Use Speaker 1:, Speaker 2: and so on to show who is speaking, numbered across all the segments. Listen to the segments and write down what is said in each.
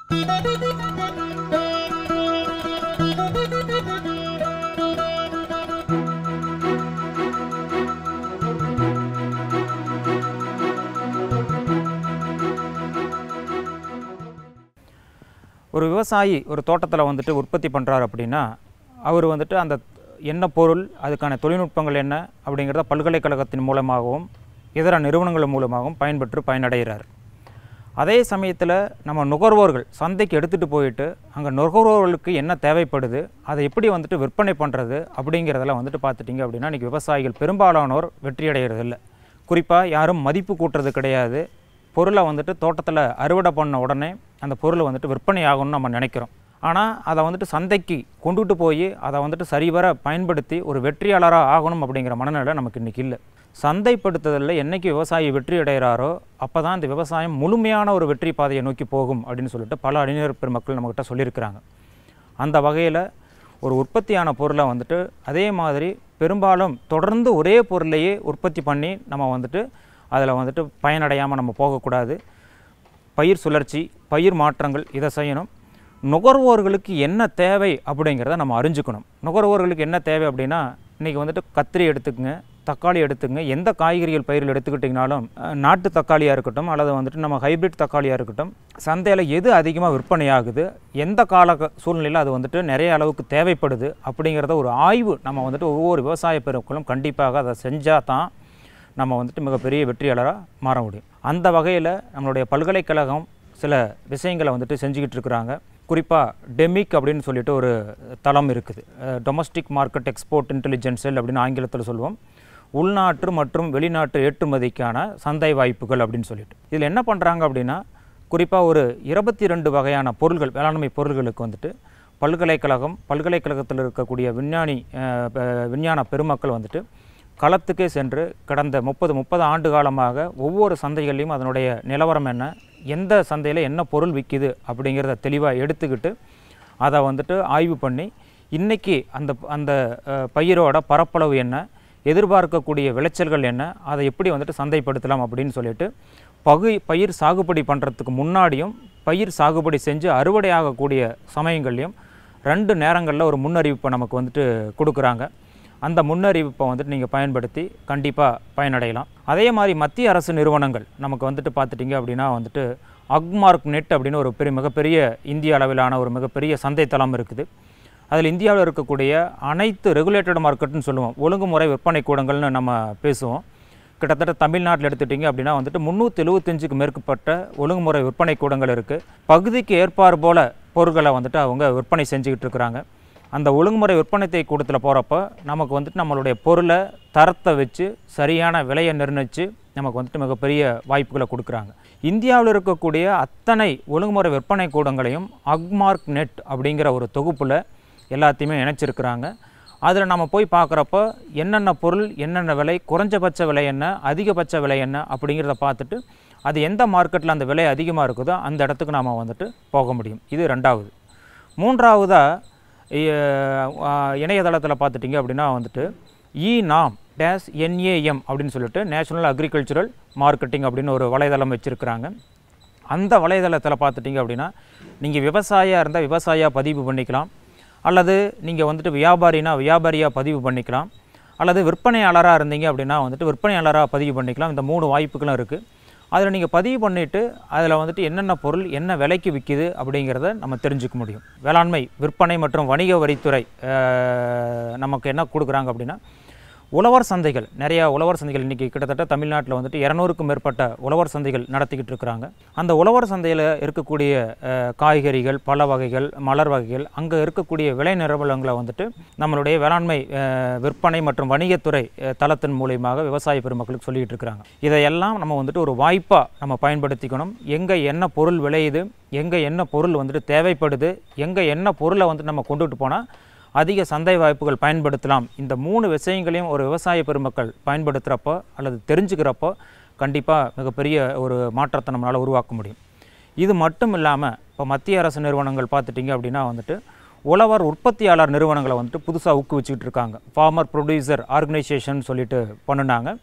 Speaker 1: ஒரு விவசாயி ஒரு தோட்டத்தில் வந்துட்டு உற்பத்தி பண்ணுறாரு அப்படின்னா அவர் வந்துட்டு அந்த என்ன பொருள் அதுக்கான தொழில்நுட்பங்கள் என்ன அப்படிங்கிறத பல்கலைக்கழகத்தின் மூலமாகவும் இதர நிறுவனங்கள் மூலமாகவும் பயன்பெற்று பயனடைகிறார் அதே சமயத்தில் நம்ம நுகர்வோர்கள் சந்தைக்கு எடுத்துகிட்டு போயிட்டு அங்கே நுகர்வோர்களுக்கு என்ன தேவைப்படுது அதை எப்படி வந்துட்டு விற்பனை பண்ணுறது அப்படிங்கிறதெல்லாம் வந்துட்டு பார்த்துட்டிங்க அப்படின்னா இன்றைக்கி விவசாயிகள் பெரும்பாலானோர் வெற்றி அடைகிறது இல்லை குறிப்பாக யாரும் மதிப்பு கூட்டுறது கிடையாது பொருளை வந்துட்டு தோட்டத்தில் அறுவடை பண்ண உடனே அந்த பொருளை வந்துட்டு விற்பனை ஆகணும்னு நம்ம நினைக்கிறோம் ஆனால் அதை வந்துட்டு சந்தைக்கு கொண்டுட்டு போய் அதை வந்துட்டு சரிவர பயன்படுத்தி ஒரு வெற்றியாளராக ஆகணும் அப்படிங்கிற மனநிலை நமக்கு இன்றைக்கி இல்லை சந்தைப்படுத்துதலில் என்னைக்கு விவசாயி வெற்றி அடைகிறாரோ அப்போ தான் இந்த விவசாயம் முழுமையான ஒரு வெற்றி பாதையை நோக்கி போகும் அப்படின்னு சொல்லிட்டு பல அறிஞர் பெருமக்கள் நம்மக்கிட்ட சொல்லியிருக்கிறாங்க அந்த வகையில் ஒரு உற்பத்தியான பொருளை வந்துட்டு அதே மாதிரி பெரும்பாலும் தொடர்ந்து ஒரே பொருளையே உற்பத்தி பண்ணி நம்ம வந்துட்டு அதில் வந்துட்டு பயனடையாமல் நம்ம போகக்கூடாது பயிர் சுழற்சி பயிர் மாற்றங்கள் இதை செய்யணும் நுகர்வோர்களுக்கு என்ன தேவை அப்படிங்கிறத நம்ம அறிஞ்சுக்கணும் நுகர்வோர்களுக்கு என்ன தேவை அப்படின்னா இன்றைக்கி வந்துட்டு கத்திரி எடுத்துக்கங்க தக்காளி எடுத்துக்கங்க எந்த காய்கறிகள் பயிர்கள் எடுத்துக்கிட்டிங்கனாலும் அஹ், நாட்டு தக்காளியாக இருக்கட்டும் அல்லது வந்துட்டு நம்ம ஹைபிரிட் தக்காளியாக இருக்கட்டும் சந்தையில் எது அதிகமாக விற்பனை ஆகுது எந்த கால க- சூழ்நிலையில் அது வந்துட்டு நிறைய அளவுக்கு தேவைப்படுது அப்படிங்கிறத ஒரு ஆய்வு நம்ம வந்துட்டு ஒவ்வொரு விவசாய பெருக்களும் கண்டிப்பாக அதை செஞ்சால் தான் நம்ம வந்துட்டு மிகப்பெரிய வெற்றியாளராக மாற முடியும் அந்த வகையில் நம்மளுடைய பல்கலைக்கழகம் சில விஷயங்களை வந்துட்டு செஞ்சுக்கிட்டு இருக்கிறாங்க குறிப்பாக டெமிக் அப்படின்னு சொல்லிட்டு ஒரு தளம் இருக்குது domestic market export intelligence cell அப்படின்னு ஆங்கிலத்தில் சொல்லுவோம் உள்நாட்டு மற்றும் வெளிநாட்டு ஏற்றுமதிக்கான சந்தை வாய்ப்புகள் அப்படின்னு சொல்லிட்டு இதில் என்ன பண்ணுறாங்க அப்படின்னா குறிப்பாக ஒரு இருபத்தி ரெண்டு வகையான பொருள்கள் வேளாண்மை பொருள்களுக்கு வந்துட்டு பல்கலைக்கழகம் பல்கலைக்கழகத்தில் இருக்கக்கூடிய விஞ்ஞானி அஹ், ப- விஞ்ஞான பெருமக்கள் வந்துட்டு களத்துக்கே சென்று கடந்த முப்பது முப்பது ஆண்டு காலமாக ஒவ்வொரு சந்தைகள்லையும் அதனுடைய நிலவரம் என்ன எந்த சந்தையில் என்ன பொருள் விற்கிது அப்படிங்கிறத தெளிவாக எடுத்துக்கிட்டு அதை வந்துட்டு ஆய்வு பண்ணி இன்றைக்கி அந்த அந்த அஹ், பயிரோட பரப்பளவு என்ன எதிர்பார்க்கக்கூடிய விளைச்சல்கள் என்ன அதை எப்படி வந்துட்டு சந்தைப்படுத்தலாம் அப்படின்னு சொல்லிட்டு பகு பயிர் சாகுபடி பண்ணுறதுக்கு முன்னாடியும் பயிர் சாகுபடி செஞ்சு அறுவடை ஆகக்கூடிய சமயங்கள்லையும் ரெண்டு நேரங்களில் ஒரு முன்னறிவிப்பை நமக்கு வந்துட்டு கொடுக்குறாங்க அந்த முன்னறிவிப்பை வந்துட்டு நீங்கள் பயன்படுத்தி கண்டிப்பாக பயனடையலாம் அதே மாதிரி மத்திய அரசு நிறுவனங்கள் நமக்கு வந்துட்டு பார்த்துட்டிங்க அப்படின்னா வந்துட்டு அக்மார்க் நெட் அப்படின்னு ஒரு பெரிய மிகப்பெரிய இந்திய அளவிலான ஒரு மிகப்பெரிய சந்தைத்தளம் இருக்குது அதில் இந்தியாவில் இருக்கக்கூடிய அனைத்து ரெகுலேட்டட் மார்க்கெட்னு சொல்லுவோம் ஒழுங்குமுறை விற்பனை கூடங்கள்னு நம்ம பேசுவோம் கிட்டத்தட்ட தமிழ்நாட்டில் எடுத்துட்டிங்க அப்படின்னா வந்துட்டு முந்நூற்றி எழுபத்தஞ்சுக்கு மேற்பட்ட ஒழுங்குமுறை விற்பனை கூடங்கள் இருக்குது பகுதிக்கு ஏற்பாறு போல் பொருட்களை வந்துட்டு அவங்க விற்பனை செஞ்சுக்கிட்டு இருக்கிறாங்க அந்த ஒழுங்குமுறை விற்பனை கூடத்தில் போகிறப்ப நமக்கு வந்துட்டு நம்மளுடைய பொருளை தரத்தை வச்சு சரியான விலையை நிர்ணயித்து நமக்கு வந்துட்டு மிகப்பெரிய வாய்ப்புகளை கொடுக்குறாங்க இந்தியாவில் இருக்கக்கூடிய அத்தனை ஒழுங்குமுறை விற்பனை கூடங்களையும் அக்மார்க் நெட் அப்படிங்கிற ஒரு தொகுப்பில் எல்லாத்தையுமே இணைச்சிருக்கிறாங்க அதில் நம்ம போய் பார்க்குறப்ப என்னென்ன பொருள் என்னென்ன விலை குறைஞ்சபட்ச விலை என்ன அதிகபட்ச விலை என்ன அப்படிங்கிறத பார்த்துட்டு அது எந்த மார்க்கெட்டில் அந்த விலை அதிகமாக இருக்குதோ அந்த இடத்துக்கு நாம் வந்துட்டு போக முடியும் இது ரெண்டாவது மூன்றாவதாக இணையதளத்தில் பார்த்துட்டிங்க அப்படின்னா வந்துட்டு இ நாம் டேஸ் என்ஏஎம் அப்படின்னு சொல்லிட்டு நேஷனல் அக்ரிகல்ச்சுரல் மார்க்கெட்டிங் அப்படின்னு ஒரு வலைதளம் வச்சுருக்கிறாங்க அந்த வலைதளத்தில் பார்த்துட்டிங்க அப்படின்னா நீங்கள் விவசாயியாக இருந்தால் விவசாயியாக பதிவு பண்ணிக்கலாம் அல்லது நீங்கள் வந்துட்டு வியாபாரினா வியாபாரியாக பதிவு பண்ணிக்கலாம் அல்லது விற்பனையாளராக இருந்தீங்க அப்படின்னா வந்துட்டு விற்பனையாளராக பதிவு பண்ணிக்கலாம் இந்த மூணு வாய்ப்புகளும் இருக்குது அதில் நீங்கள் பதிவு பண்ணிவிட்டு அதில் வந்துட்டு என்னென்ன பொருள் என்ன விலைக்கு விற்கிது அப்படிங்கிறத நம்ம தெரிஞ்சுக்க முடியும் வேளாண்மை விற்பனை மற்றும் வணிக வரித்துறை அஹ், நமக்கு என்ன கொடுக்குறாங்க அப்படின்னா உழவர் சந்தைகள் நிறையா உழவர் சந்தைகள் இன்றைக்கி கிட்டத்தட்ட தமிழ்நாட்டில் வந்துட்டு இரநூறுக்கும் மேற்பட்ட உழவர் சந்தைகள் நடத்திக்கிட்டு இருக்கிறாங்க அந்த உழவர் சந்தையில் இருக்கக்கூடிய அஹ், காய்கறிகள் பழ வகைகள் மலர் வகைகள் அங்கே இருக்கக்கூடிய விலை நிறுவனங்களை வந்துட்டு நம்மளுடைய வேளாண்மை அஹ், விற்பனை மற்றும் வணிகத்துறை அஹ், தளத்தின் மூலியமாக விவசாய பெருமக்களுக்கு சொல்லிகிட்டு இருக்கிறாங்க இதையெல்லாம் நம்ம வந்துட்டு ஒரு வாய்ப்பாக நம்ம பயன்படுத்திக்கணும் எங்கே என்ன பொருள் விளையுது எங்கே என்ன பொருள் வந்துட்டு தேவைப்படுது எங்கே என்ன பொருளை வந்துட்டு நம்ம கொண்டுட்டு போனால் அதிக சந்தை வாய்ப்புகள் பயன்படுத்தலாம் இந்த மூணு விஷயங்களையும் ஒரு விவசாய பெருமக்கள் பயன்படுத்துகிறப்போ அல்லது தெரிஞ்சுக்கிறப்போ கண்டிப்பாக மிகப்பெரிய ஒரு மாற்றத்தை நம்மளால் உருவாக்க முடியும் இது மட்டும் இல்லாமல் இப்போ மத்திய அரசு நிறுவனங்கள் பார்த்துட்டிங்க அப்படின்னா வந்துட்டு உழவர் உற்பத்தியாளர் நிறுவனங்களை வந்துட்டு புதுசாக ஊக்குவிச்சுக்கிட்டு இருக்காங்க ஃபார்மர் ப்ரொடியூசர் ஆர்கனைசேஷன் சொல்லிட்டு பண்ணுனாங்க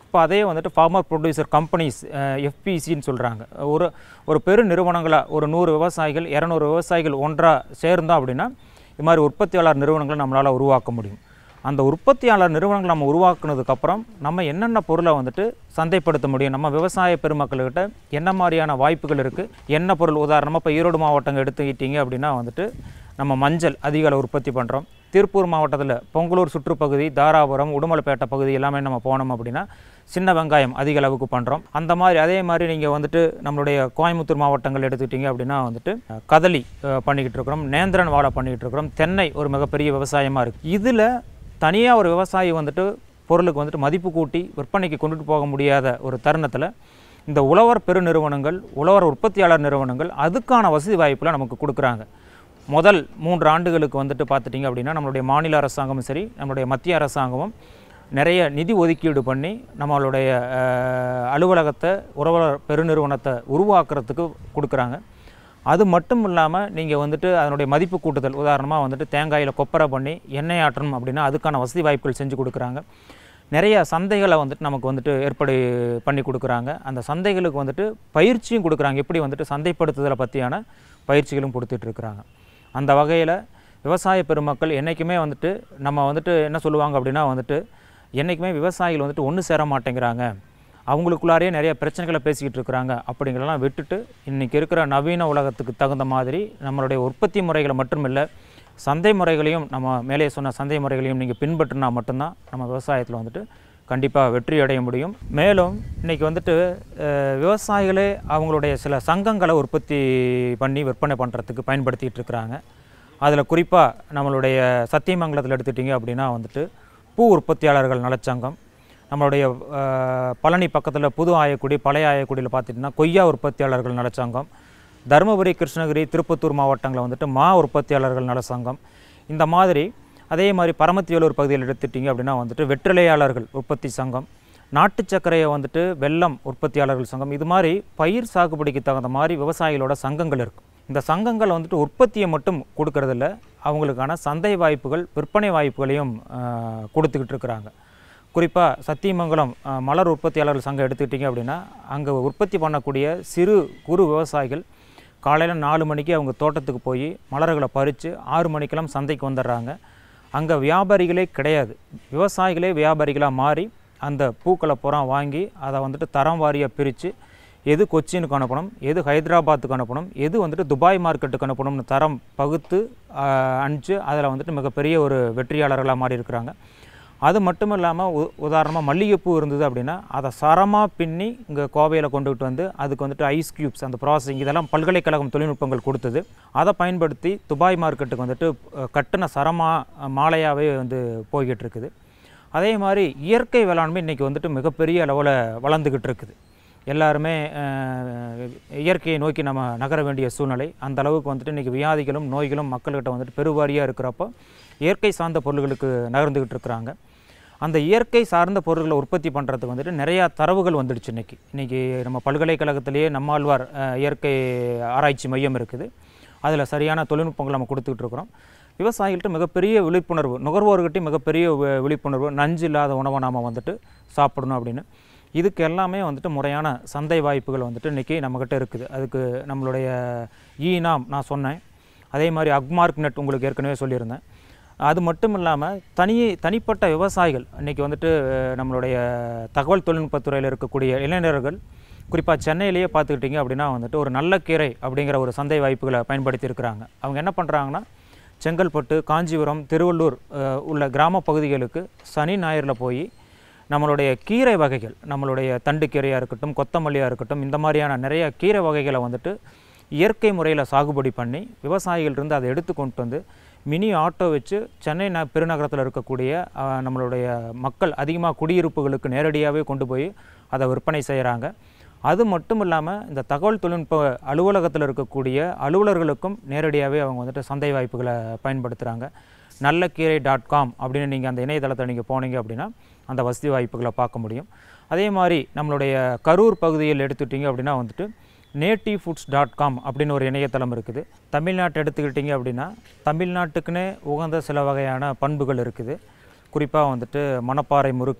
Speaker 1: இப்போ அதே வந்துட்டு ஃபார்மர் ப்ரொடியூசர் கம்பெனிஸ் எஃபிசின்னு சொல்கிறாங்க ஒரு ஒரு பெரு நிறுவனங்களாக ஒரு நூறு விவசாயிகள் இரநூறு விவசாயிகள் ஒன்றாக சேர்ந்தோம் அப்படின்னா இது மாதிரி உற்பத்தியாளர் நிறுவனங்களை நம்மளால் உருவாக்க முடியும் அந்த உற்பத்தியாளர் நிறுவனங்கள் நம்ம உருவாக்குனதுக்கப்புறம் நம்ம என்னென்ன பொருளை வந்துட்டு சந்தைப்படுத்த முடியும் நம்ம விவசாய பெருமக்கள்கிட்ட என்ன மாதிரியான வாய்ப்புகள் இருக்குது என்ன பொருள் உதாரணமாக இப்போ ஈரோடு மாவட்டங்க எடுத்துக்கிட்டீங்க அப்படின்னா வந்துட்டு நம்ம மஞ்சள் அதிக அளவு உற்பத்தி பண்ணுறோம் திருப்பூர் மாவட்டத்தில் பொங்கலூர் சுற்றுப்பகுதி தாராபுரம் உடுமலைப்பேட்டை பகுதி எல்லாமே நம்ம போனோம் அப்படின்னா சின்ன வெங்காயம் அதிக அளவுக்கு பண்ணுறோம் அந்த மாதிரி அதே மாதிரி நீங்கள் வந்துட்டு நம்மளுடைய கோயம்புத்தூர் மாவட்டங்கள் எடுத்துக்கிட்டீங்க அப்படின்னா வந்துட்டு அஹ், கதலி அஹ், பண்ணிக்கிட்டு இருக்கிறோம் நேந்திரன் வாழை பண்ணிக்கிட்டு இருக்கிறோம் தென்னை ஒரு மிகப்பெரிய விவசாயமாக இருக்குது இதில் தனியாக ஒரு விவசாயி வந்துட்டு பொருளுக்கு வந்துட்டு மதிப்பு கூட்டி விற்பனைக்கு கொண்டுட்டு போக முடியாத ஒரு தருணத்தில் இந்த உழவர் பெருநிறுவனங்கள் உழவர் உற்பத்தியாளர் நிறுவனங்கள் அதுக்கான வசதி வாய்ப்புகளை நமக்கு கொடுக்குறாங்க முதல் மூன்று ஆண்டுகளுக்கு வந்துட்டு பார்த்துட்டிங்க அப்படின்னா நம்மளுடைய மாநில அரசாங்கமும் சரி நம்மளுடைய மத்திய அரசாங்கமும் நிறைய நிதி ஒதுக்கீடு பண்ணி நம்மளுடைய அஹ், அலுவலகத்தை உறவர் பெருநிறுவனத்தை உருவாக்குறதுக்கு கொடுக்குறாங்க அது மட்டும் இல்லாமல் நீங்கள் வந்துட்டு அதனுடைய மதிப்பு கூட்டுதல் உதாரணமாக வந்துட்டு தேங்காயில் கொப்பரை பண்ணி எண்ணெய் ஆற்றணும் அப்படின்னா அதுக்கான வசதி வாய்ப்புகள் செஞ்சு கொடுக்குறாங்க நிறைய சந்தைகளை வந்துட்டு நமக்கு வந்துட்டு ஏற்பாடு பண்ணி கொடுக்குறாங்க அந்த சந்தைகளுக்கு வந்துட்டு பயிற்சியும் கொடுக்குறாங்க எப்படி வந்துட்டு சந்தைப்படுத்துதலை பற்றியான பயிற்சிகளும் கொடுத்துட்ருக்குறாங்க அந்த வகையில் விவசாய பெருமக்கள் என்றைக்குமே வந்துட்டு நம்ம வந்துட்டு என்ன சொல்லுவாங்க அப்படின்னா வந்துட்டு என்றைக்குமே விவசாயிகள் வந்துட்டு ஒன்று சேர மாட்டேங்கிறாங்க அவங்களுக்குள்ளாரே நிறைய பிரச்சனைகளை பேசிக்கிட்டு இருக்கிறாங்க அப்படிங்கிறதெல்லாம் விட்டுட்டு இன்றைக்கி இருக்கிற நவீன உலகத்துக்கு தகுந்த மாதிரி நம்மளுடைய உற்பத்தி முறைகளை மட்டுமில்லை சந்தை முறைகளையும் நம்ம மேலே சொன்ன சந்தை முறைகளையும் நீங்கள் பின்பற்றினா மட்டும்தான் நம்ம விவசாயத்தில் வந்துட்டு கண்டிப்பாக வெற்றி அடைய முடியும் மேலும் இன்றைக்கி வந்துட்டு அஹ், விவசாயிகளே அவங்களுடைய சில சங்கங்களை உற்பத்தி பண்ணி விற்பனை பண்ணுறதுக்கு பயன்படுத்திகிட்டு இருக்கிறாங்க அதில் குறிப்பாக நம்மளுடைய சத்தியமங்கலத்தில் எடுத்துட்டிங்க அப்படின்னா வந்துட்டு பூ உற்பத்தியாளர்கள் நலச்சங்கம் நம்மளுடைய அஹ், பழனி பக்கத்தில் புது ஆயக்குடி பழைய ஆயக்குடியில் பார்த்துட்டிங்கன்னா கொய்யா உற்பத்தியாளர்கள் நலச்சங்கம் தருமபுரி கிருஷ்ணகிரி திருப்பத்தூர் மாவட்டங்களில் வந்துட்டு மா உற்பத்தியாளர்கள் நலச்சங்கம் இந்த மாதிரி அதே மாதிரி பரமத்திவேலூர் பகுதியில் எடுத்துட்டிங்க அப்படின்னா வந்துட்டு வெற்றிலையாளர்கள் உற்பத்தி சங்கம் நாட்டு சர்க்கரையை வந்துட்டு வெல்லம் உற்பத்தியாளர்கள் சங்கம் இது மாதிரி பயிர் சாகுபடிக்கு தகுந்த மாதிரி விவசாயிகளோட சங்கங்கள் இருக்கும் இந்த சங்கங்கள் வந்துட்டு உற்பத்தியை மட்டும் கொடுக்கறதில்ல அவங்களுக்கான சந்தை வாய்ப்புகள் விற்பனை வாய்ப்புகளையும் ஆஹ், கொடுத்துக்கிட்டு இருக்கிறாங்க குறிப்பாக சத்தியமங்கலம் ஆஹ், மலர் உற்பத்தியாளர்கள் சங்கம் எடுத்துக்கிட்டிங்க அப்படின்னா அங்கே உற்பத்தி பண்ணக்கூடிய சிறு குறு விவசாயிகள் காலையில் நாலு மணிக்கு அவங்க தோட்டத்துக்கு போய் மலர்களை பறித்து ஆறு மணிக்கெல்லாம் சந்தைக்கு வந்துடுறாங்க அங்கே வியாபாரிகளே கிடையாது விவசாயிகளே வியாபாரிகளாக மாறி அந்த பூக்களை புறம் வாங்கி அதை வந்துட்டு தரம் வாரியாக பிரித்து எது கொச்சினுக்கு அனுப்பணும் எது ஹைதராபாத்துக்கு அனுப்பணும் எது வந்துட்டு துபாய் மார்க்கெட்டுக்கு அனுப்பணும்னு தரம் பகுத்து ஆஹ், அனுப்பிச்சு அதில் வந்துட்டு மிகப்பெரிய ஒரு வெற்றியாளர்களாக மாறி இருக்கிறாங்க அது மட்டும் இல்லாமல் உ உதாரணமாக மல்லிகைப்பூ இருந்தது அப்படின்னா அதை சரமாக பின்னி இங்கே கோவையில் கொண்டுகிட்டு வந்து அதுக்கு வந்துட்டு ஐஸ் க்யூப்ஸ் அந்த ப்ராசஸிங் இதெல்லாம் பல்கலைக்கழகம் தொழில்நுட்பங்கள் கொடுத்தது அதை பயன்படுத்தி துபாய் மார்க்கெட்டுக்கு வந்துட்டு அஹ், கட்டின சரமாக மாலையாகவே வந்து போய்கிட்டு இருக்குது அதே மாதிரி இயற்கை வேளாண்மை இன்றைக்கி வந்துட்டு மிகப்பெரிய அளவில் வளர்ந்துக்கிட்டு இருக்குது எல்லாருமே அஹ், இயற்கையை நோக்கி நம்ம நகர வேண்டிய சூழ்நிலை அந்த அளவுக்கு வந்துட்டு இன்றைக்கி வியாதிகளும் நோய்களும் மக்கள்கிட்ட வந்துட்டு பெருவாரியாக இருக்கிறப்போ இயற்கை சார்ந்த பொருள்களுக்கு நகர்ந்துக்கிட்டு இருக்கிறாங்க அந்த இயற்கை சார்ந்த பொருட்களை உற்பத்தி பண்ணுறதுக்கு வந்துட்டு நிறையா தரவுகள் வந்துடுச்சு இன்றைக்கி இன்றைக்கி நம்ம பல்கலைக்கழகத்திலேயே நம்மாழ்வார் அஹ், இயற்கை ஆராய்ச்சி மையம் இருக்குது அதில் சரியான தொழில்நுட்பங்கள் நம்ம கொடுத்துக்கிட்டு இருக்கிறோம் விவசாயிகள்கிட்ட மிகப்பெரிய விழிப்புணர்வு நுகர்வோர்கிட்டையும் மிகப்பெரிய வி- விழிப்புணர்வு நஞ்சு இல்லாத உணவை நாம் வந்துட்டு சாப்பிடணும் அப்படின்னு இதுக்கு எல்லாமே வந்துட்டு முறையான சந்தை வாய்ப்புகள் வந்துட்டு இன்றைக்கி நம்மக்கிட்ட இருக்குது அதுக்கு நம்மளுடைய ஈனாம் நான் சொன்னேன் அதே மாதிரி அக்மார்க் நெட் உங்களுக்கு ஏற்கனவே சொல்லியிருந்தேன் அது மட்டும் இல்லாமல் தனி தனிப்பட்ட விவசாயிகள் இன்றைக்கி வந்துட்டு அஹ், நம்மளுடைய தகவல் தொழில்நுட்பத்துறையில் இருக்கக்கூடிய இளைஞர்கள் குறிப்பாக சென்னையிலேயே பார்த்துக்கிட்டிங்க அப்படின்னா வந்துட்டு ஒரு நல்ல கீரை அப்படிங்கிற ஒரு சந்தை வாய்ப்புகளை பயன்படுத்தி இருக்கிறாங்க அவங்க என்ன பண்ணுறாங்கன்னா செங்கல்பட்டு காஞ்சிபுரம் திருவள்ளூர் அஹ், உள்ள கிராம பகுதிகளுக்கு சனி ஞாயிறில் போய் நம்மளுடைய கீரை வகைகள் நம்மளுடைய தண்டு கீரையாக இருக்கட்டும் கொத்தமல்லியாக இருக்கட்டும் இந்த மாதிரியான நிறைய கீரை வகைகளை வந்துட்டு இயற்கை முறையில் சாகுபடி பண்ணி விவசாயிகள் இருந்து அதை எடுத்து கொண்டு வந்து மினி ஆட்டோ வச்சு சென்னை ந பெருநகரத்தில் இருக்கக்கூடிய அஹ், நம்மளுடைய மக்கள் அதிகமாக குடியிருப்புகளுக்கு நேரடியாகவே கொண்டு போய் அதை விற்பனை செய்கிறாங்க அது மட்டும் இல்லாமல் இந்த தகவல் தொழில்நுட்ப அலுவலகத்தில் இருக்கக்கூடிய அலுவலர்களுக்கும் நேரடியாகவே அவங்க வந்துட்டு சந்தை வாய்ப்புகளை பயன்படுத்துகிறாங்க நல்லக்கீரை டாட் காம் அப்படின்னு நீங்கள் அந்த இணையதளத்தை நீங்கள் போனீங்க அப்படின்னா அந்த வசதி வாய்ப்புகளை பார்க்க முடியும் அதே மாதிரி நம்மளுடைய கரூர் பகுதியில் எடுத்துட்டிங்க அப்படின்னா வந்துட்டு நேட்டிவ் ஃபுட்ஸ் டாட் காம் அப்படின்னு ஒரு இணையதளம் இருக்குது தமிழ்நாட்டை எடுத்துக்கிட்டிங்க அப்படின்னா தமிழ்நாட்டுக்குன்னே உகந்த சில வகையான பண்புகள் இருக்குது குறிப்பாக வந்துட்டு மணப்பாறை முறுக்கு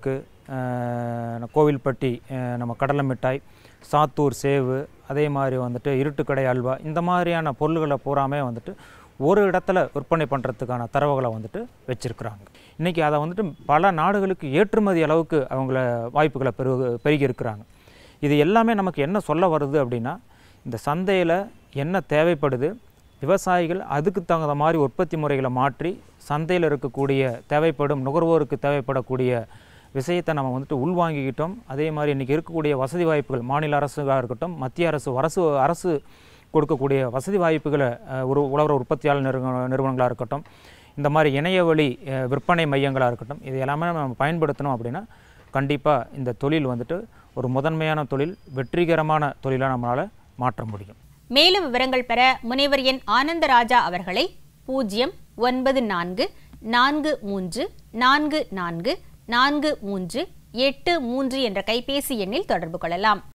Speaker 1: அஹ், கோவில்பட்டி அஹ், நம்ம கடலை மிட்டாய் சாத்தூர் சேவு அதே மாதிரி வந்துட்டு இருட்டுக்கடை அல்வா இந்த மாதிரியான பொருள்களை பூராமே வந்துட்டு ஒரு இடத்துல விற்பனை பண்ணுறதுக்கான தரவுகளை வந்துட்டு வச்சுருக்குறாங்க இன்றைக்கி அதை வந்துட்டு பல நாடுகளுக்கு ஏற்றுமதி அளவுக்கு அவங்கள வாய்ப்புகளை பெரு பெருகி இருக்கிறாங்க இது எல்லாமே நமக்கு என்ன சொல்ல வருது அப்படின்னா இந்த சந்தையில் என்ன தேவைப்படுது விவசாயிகள் அதுக்கு தகுந்த மாதிரி உற்பத்தி முறைகளை மாற்றி சந்தையில் இருக்கக்கூடிய தேவைப்படும் நுகர்வோருக்கு தேவைப்படக்கூடிய விஷயத்தை நம்ம வந்துட்டு உள்வாங்கிக்கிட்டோம் அதே மாதிரி இன்றைக்கி இருக்கக்கூடிய வசதி வாய்ப்புகள் மாநில அரசுகளாக இருக்கட்டும் மத்திய அரசு அரசு அரசு கொடுக்கக்கூடிய வசதி வாய்ப்புகளை அஹ், ஒரு உழவர் உற்பத்தியாளர் நிறுவன நிறுவனங்களாக இருக்கட்டும் இந்த மாதிரி இணைய வழி அஹ், விற்பனை மையங்களாக இருக்கட்டும் இது எல்லாமே நம்ம பயன்படுத்தணும் அப்படின்னா கண்டிப்பாக இந்த தொழில் வந்துட்டு ஒரு முதன்மையான தொழில் வெற்றிகரமான தொழிலாக நம்மளால் மாற்ற முடியும்
Speaker 2: மேலும் விவரங்கள் பெற முனைவர் என் ஆனந்தராஜா அவர்களை பூஜ்ஜியம் ஒன்பது நான்கு நான்கு மூன்று நான்கு நான்கு நான்கு மூன்று எட்டு மூன்று என்ற கைபேசி எண்ணில் தொடர்பு கொள்ளலாம்